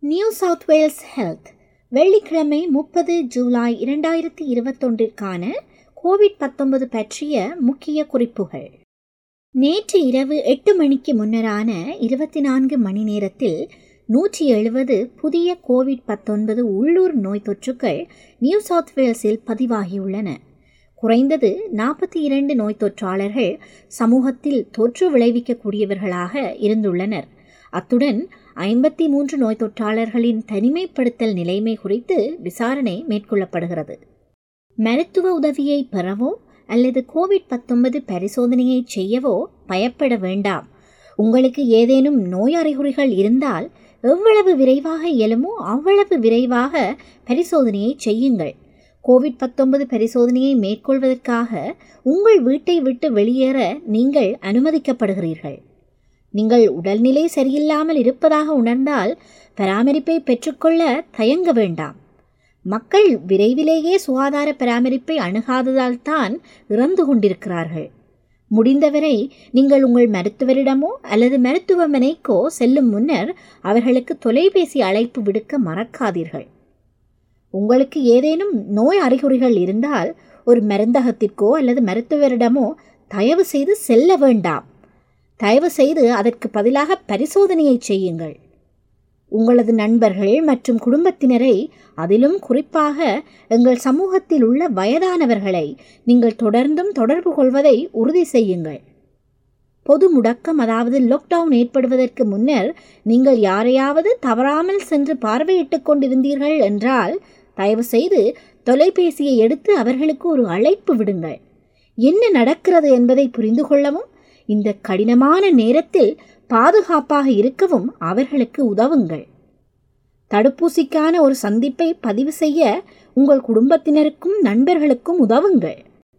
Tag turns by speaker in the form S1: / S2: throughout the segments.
S1: new south Wales health வெள்ளிக்கிழமை முப்பது ஜூலை இரண்டாயிரத்தி இருபத்தொன்றிற்கான கோவிட் பத்தொன்பது பற்றிய முக்கிய குறிப்புகள் நேற்று இரவு எட்டு மணிக்கு முன்னரான இருபத்தி நான்கு மணி நேரத்தில் நூற்றி எழுபது புதிய கோவிட் பத்தொன்பது உள்ளூர் நோய் தொற்றுக்கள் நியூ சவுத் வேல்ஸில் பதிவாகியுள்ளன குறைந்தது நாற்பத்தி இரண்டு நோய் தொற்றாளர்கள் சமூகத்தில் தொற்று விளைவிக்கக்கூடியவர்களாக இருந்துள்ளனர் அத்துடன் ஐம்பத்தி மூன்று நோய் தொற்றாளர்களின் தனிமைப்படுத்தல் நிலைமை குறித்து விசாரணை மேற்கொள்ளப்படுகிறது மருத்துவ உதவியை பெறவோ அல்லது கோவிட் பத்தொன்பது பரிசோதனையை செய்யவோ பயப்பட வேண்டாம் உங்களுக்கு ஏதேனும் நோய் அறிகுறிகள் இருந்தால் எவ்வளவு விரைவாக இயலுமோ அவ்வளவு விரைவாக பரிசோதனையை செய்யுங்கள் கோவிட் பத்தொன்பது பரிசோதனையை மேற்கொள்வதற்காக உங்கள் வீட்டை விட்டு வெளியேற நீங்கள் அனுமதிக்கப்படுகிறீர்கள் நீங்கள் உடல்நிலை சரியில்லாமல் இருப்பதாக உணர்ந்தால் பராமரிப்பை பெற்றுக்கொள்ள தயங்க வேண்டாம் மக்கள் விரைவிலேயே சுகாதார பராமரிப்பை அணுகாததால் தான் இறந்து கொண்டிருக்கிறார்கள் முடிந்தவரை நீங்கள் உங்கள் மருத்துவரிடமோ அல்லது மருத்துவமனைக்கோ செல்லும் முன்னர் அவர்களுக்கு தொலைபேசி அழைப்பு விடுக்க மறக்காதீர்கள் உங்களுக்கு ஏதேனும் நோய் அறிகுறிகள் இருந்தால் ஒரு மருந்தகத்திற்கோ அல்லது மருத்துவரிடமோ தயவு செய்து செல்ல வேண்டாம் தயவு செய்து அதற்கு பதிலாக பரிசோதனையை செய்யுங்கள் உங்களது நண்பர்கள் மற்றும் குடும்பத்தினரை அதிலும் குறிப்பாக எங்கள் சமூகத்தில் உள்ள வயதானவர்களை நீங்கள் தொடர்ந்தும் தொடர்பு கொள்வதை உறுதி செய்யுங்கள் பொது முடக்கம் அதாவது லாக்டவுன் ஏற்படுவதற்கு முன்னர் நீங்கள் யாரையாவது தவறாமல் சென்று பார்வையிட்டுக் கொண்டிருந்தீர்கள் என்றால் தயவு செய்து தொலைபேசியை எடுத்து அவர்களுக்கு ஒரு அழைப்பு விடுங்கள் என்ன நடக்கிறது என்பதை புரிந்து கொள்ளவும் இந்த கடினமான நேரத்தில் பாதுகாப்பாக இருக்கவும் அவர்களுக்கு உதவுங்கள் தடுப்பூசிக்கான ஒரு சந்திப்பை பதிவு செய்ய உங்கள் குடும்பத்தினருக்கும் நண்பர்களுக்கும் உதவுங்கள்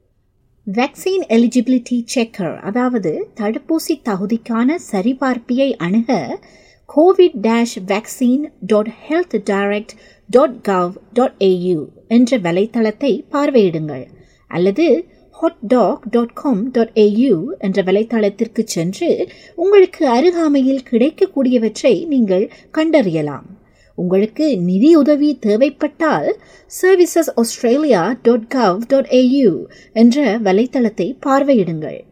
S1: வேக்சின் எலிஜிபிலிட்டி செக்கர் அதாவது தடுப்பூசி தகுதிக்கான சரிபார்ப்பியை அணுக Covid dash vaccine dot health direct dot gov dot A U என்ற வலைத்தளத்தை பார்வையிடுங்கள் அல்லது HotDoc dot com dot A U என்ற வலைத்தளத்திற்கு சென்று உங்களுக்கு அருகாமையில் கிடைக்கக்கூடியவற்றை நீங்கள் கண்டறியலாம் உங்களுக்கு நிதி உதவி தேவைப்பட்டால் services Australia dot gov dot A U என்ற வலைத்தளத்தை பார்வையிடுங்கள்